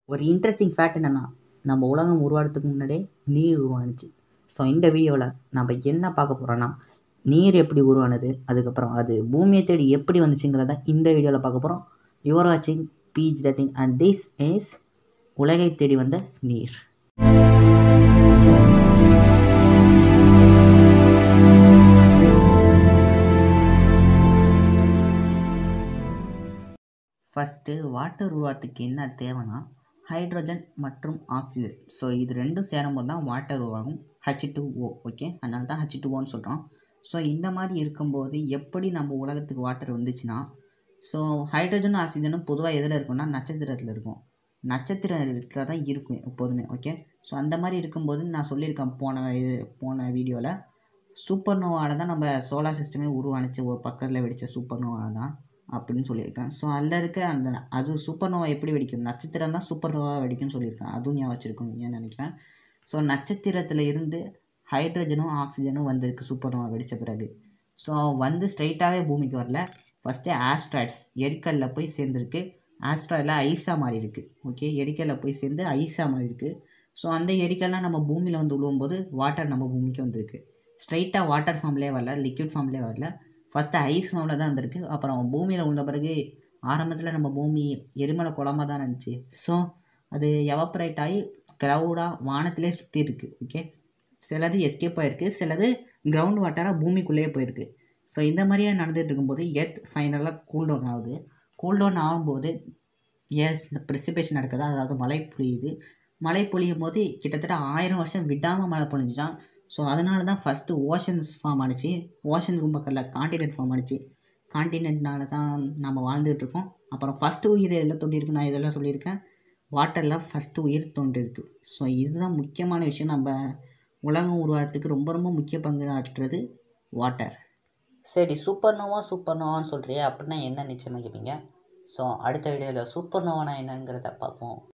ஒரு interesting fact என்னென்னா நம்ம உலகம் உருவாகிறதுக்கு முன்னாடியே நீர் உருவானுச்சு ஸோ இந்த வீடியோவில் நம்ம என்ன பார்க்க போகிறோன்னா நீர் எப்படி உருவானது அதுக்கப்புறம் அது பூமியை தேடி எப்படி வந்துச்சுங்கிறத இந்த வீடியோவில் பார்க்க போகிறோம் யுவர் வாட்சிங் பீச் தட்டின் அண்ட் திஸ் இஸ் உலகை தேடி வந்த நீர் ஃபஸ்ட்டு வாட்டர் உருவாகிறதுக்கு என்ன தேவைன்னா ஹைட்ரஜன் மற்றும் ஆக்சிஜன் ஸோ இது ரெண்டும் சேரும்போது தான் வாட்டர் உருவாகும் ஹச் டூ ஓ ஓகே அதனால தான் ஹச் டூ ஓன்னு சொல்கிறோம் ஸோ இந்த மாதிரி இருக்கும்போது எப்படி நம்ம உலகத்துக்கு வாட்டர் வந்துச்சுன்னா ஸோ ஹைட்ரஜனும் ஆக்சிஜனும் பொதுவாக எதில் இருக்கும்னா நட்சத்திரத்தில் இருக்கும் நட்சத்திரத்தில் தான் இருக்கும் எப்போதுமே ஓகே ஸோ அந்த மாதிரி இருக்கும்போது நான் சொல்லியிருக்கேன் போன இது போன வீடியோவில் சூப்பர் நோவாவில் தான் நம்ம சோலார் சிஸ்டமே உருவானுச்சு ஒரு பக்கத்தில் வெடித்த சூப்பர் நோவாவில் தான் அப்படின்னு சொல்லியிருக்கேன் ஸோ அதில் இருக்க அந்த அது சூப்பர் நோவா எப்படி வெடிக்கும் நட்சத்திரம் தான் சூப்பர் நோவா வெடிக்கும்னு சொல்லியிருக்கேன் அதுவும் ஞாபகம் வச்சுருக்கோம் நினைக்கிறேன் ஸோ நட்சத்திரத்தில் இருந்து ஹைட்ரஜனும் ஆக்சிஜனும் வந்திருக்கு சூப்பர் நோவா வெடித்த பிறகு ஸோ வந்து ஸ்ட்ரைட்டாகவே பூமிக்கு வரல ஃபஸ்ட்டு ஆஸ்ட்ராய்ட்ஸ் எரிக்கல்ல போய் சேர்ந்துருக்கு ஆஸ்ட்ராய்டில் ஐஸாக மாறி இருக்குது ஓகே எரிக்கல்ல போய் சேர்ந்து ஐஸாக மாறி இருக்குது ஸோ அந்த எரிக்கல்லாம் நம்ம பூமியில் வந்து விழுவும்போது வாட்டர் நம்ம பூமிக்கு வந்திருக்கு ஸ்ட்ரைட்டாக வாட்டர் ஃபார்ம்லேயே வரல லிக்விட் ஃபார்ம்லேயே வரல ஃபஸ்ட்டு ஐஸ் ஃபார்மில் தான் இருந்திருக்கு அப்புறம் பூமியில் உள்ள பிறகு ஆரம்பத்தில் நம்ம பூமி எரிமலை குழம்பா தான் இருந்துச்சு ஸோ அது எவாப்ரேட் ஆகி க்ளவுடாக வானத்திலே சுற்றி இருக்குது ஓகே சிலது எஸ்கேப் ஆகிருக்கு சிலது கிரவுண்ட் வாட்டராக பூமிக்குள்ளேயே போயிருக்கு ஸோ இந்த மாதிரியே நடந்துகிட்டு இருக்கும்போது எர்த் ஃபைனலாக கூல் டவுன் ஆகுது கூல் டவுன் ஆகும்போது எஸ் இந்த ப்ரிசிபேஷன் நடக்குது அதாவது மழை பொழியுது மழை பொழியும் போது கிட்டத்தட்ட ஆயிரம் வருஷம் விடாமல் மழை பொழிஞ்சிச்சான் ஸோ அதனால தான் ஃபஸ்ட்டு ஓஷன்ஸ் ஃபார்ம் ஆனிச்சு ஓஷனுக்கு பக்கத்தில் காண்டினென்ட் ஃபார்ம் ஆனிச்சு காண்டினென்ட்னால தான் நம்ம வாழ்ந்துகிட்டு இருக்கோம் அப்புறம் ஃபஸ்ட்டு உயிர் எதில் தோண்டியிருக்கு நான் இதெல்லாம் சொல்லியிருக்கேன் வாட்டரில் ஃபஸ்ட்டு உயிர் தோன்றிருக்கு ஸோ இதுதான் முக்கியமான விஷயம் நம்ம உலகம் உருவாகிறதுக்கு ரொம்ப ரொம்ப முக்கிய பங்கு ஆற்றுறது வாட்டர் சரி சூப்பர் நோவா சூப்பர் நோவான்னு சொல்கிறியே அப்படின்னா என்ன நிச்சயமாக கேட்பீங்க ஸோ அடுத்த வீடியோவில் சூப்பர் நோவானா என்னங்கிறத பார்ப்போம்